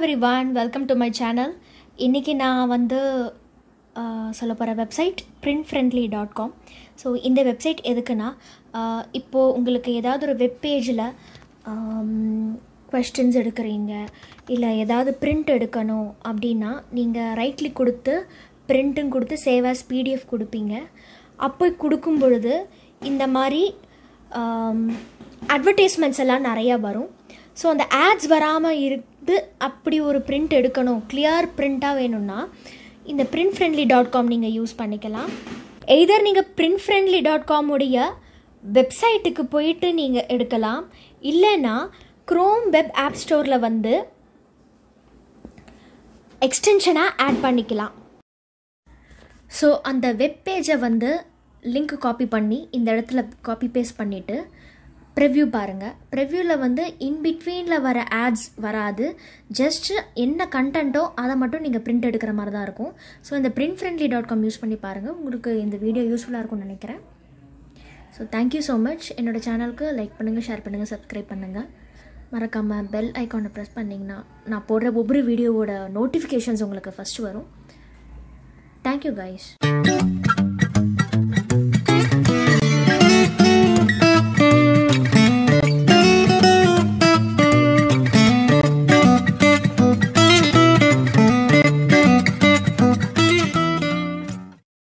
every everyone welcome to my channel இன்றைக்கி நான் வந்து சொல்ல போகிற website print friendly dot com so இந்த வெப்சைட் எதுக்குன்னா ஆஹ் இப்போது உங்களுக்கு ஏதாவது ஒரு வெப் பேஜில் கொஸ்டின்ஸ் எடுக்கிறீங்க இல்லை ஏதாவது பிரிண்ட் எடுக்கணும் அப்படின்னா நீங்கள் ரைட் கிளிக் கொடுத்து பிரிண்ட்டுன்னு கொடுத்து சேவ் ஆஸ் பிடிஎஃப் கொடுப்பீங்க அப்போ கொடுக்கும் பொழுது இந்த மாதிரி அட்வர்டைஸ்மெண்ட்ஸ் எல்லாம் நிறையா வரும் ஸோ அந்த ஆட்ஸ் வராமல் இருந்து அப்படி ஒரு பிரிண்ட் எடுக்கணும் கிளியர் பிரிண்ட்டாக வேணும்னா இந்த பிரிண்ட் ஃப்ரெண்ட்லி டாட் காம் நீங்கள் யூஸ் பண்ணிக்கலாம் எய்தர் நீங்கள் பிரிண்ட் ஃப்ரெண்ட்லி டாட் காம் உடைய வெப்சைட்டுக்கு போயிட்டு நீங்கள் எடுக்கலாம் இல்லைன்னா க்ரோம் வெப் ஆப் ஸ்டோரில் வந்து எக்ஸ்டென்ஷனாக ஆட் பண்ணிக்கலாம் ஸோ அந்த வெப் பேஜை வந்து லிங்க் காப்பி பண்ணி இந்த இடத்துல காப்பி பேஸ்ட் பண்ணிவிட்டு ப்ரிவ்யூ பாருங்கள் ப்ரிவ்யூவில் வந்து இன்பிட்வீனில் வர ஆட்ஸ் வராது ஜஸ்ட் என்ன கண்டென்ட்டோ அதை மட்டும் நீங்கள் பிரிண்ட் எடுக்கிற மாதிரி தான் இருக்கும் ஸோ இந்த print friendly dot com use பண்ணி பாருங்கள் உங்களுக்கு இந்த வீடியோ யூஸ்ஃபுல்லாக இருக்கும்னு நினைக்கிறேன் ஸோ தேங்க்யூ ஸோ மச் என்னோட சேனலுக்கு லைக் பண்ணுங்கள் ஷேர் பண்ணுங்கள் சப்ஸ்கிரைப் பண்ணுங்கள் மறக்காமல் பெல் ஐக்கானை ப்ரெஸ் பண்ணிங்கன்னா நான் போடுற ஒவ்வொரு வீடியோவோட நோட்டிஃபிகேஷன்ஸ் உங்களுக்கு ஃபஸ்ட்டு வரும் தேங்க்யூ கைஸ்